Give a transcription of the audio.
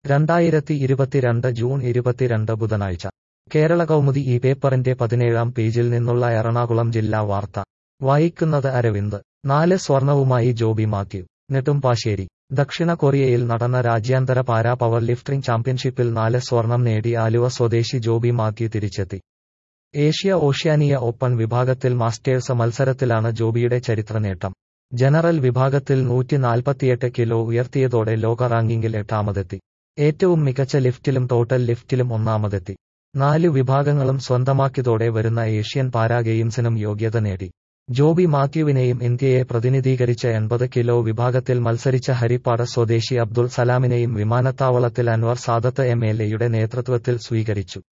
രണ്ടായിരത്തി ഇരുപത്തിരണ്ട് ജൂൺ ഇരുപത്തിരണ്ട് ബുധനാഴ്ച കേരള കൗമുദി ഈ പേപ്പറിന്റെ പതിനേഴാം പേജിൽ നിന്നുള്ള എറണാകുളം ജില്ലാ വാർത്ത വായിക്കുന്നത് അരവിന്ദ് നാല് സ്വർണവുമായി ജോബി മാത്യു നെടുമ്പാശ്ശേരി ദക്ഷിണ കൊറിയയിൽ നടന്ന രാജ്യാന്തര പാരാ പവർ ലിഫ്റ്റിംഗ് ചാമ്പ്യൻഷിപ്പിൽ നാല് സ്വർണം നേടി ആലുവ സ്വദേശി ജോബി മാത്യു തിരിച്ചെത്തി ഏഷ്യ ഓഷ്യാനിയ ഓപ്പൺ വിഭാഗത്തിൽ മാസ്റ്റേഴ്സ് മത്സരത്തിലാണ് ജോബിയുടെ ചരിത്ര നേട്ടം ജനറൽ വിഭാഗത്തിൽ നൂറ്റി നാൽപ്പത്തിയെട്ട് കിലോ ഉയർത്തിയതോടെ ലോക റാങ്കിങ്ങിൽ എട്ടാമതെത്തി ഏറ്റവും മികച്ച ലിഫ്റ്റിലും ടോട്ടൽ ലിഫ്റ്റിലും ഒന്നാമതെത്തി നാലു വിഭാഗങ്ങളും സ്വന്തമാക്കിയതോടെ വരുന്ന ഏഷ്യൻ പാരാ ഗെയിംസിനും യോഗ്യത നേടി ജോബി മാത്യുവിനെയും ഇന്ത്യയെ പ്രതിനിധീകരിച്ച എൺപത് കിലോ വിഭാഗത്തിൽ മത്സരിച്ച ഹരിപ്പാട് സ്വദേശി അബ്ദുൾ സലാമിനെയും വിമാനത്താവളത്തിൽ അൻവർ സാദത്ത് എം എൽ എയുടെ നേതൃത്വത്തിൽ സ്വീകരിച്ചു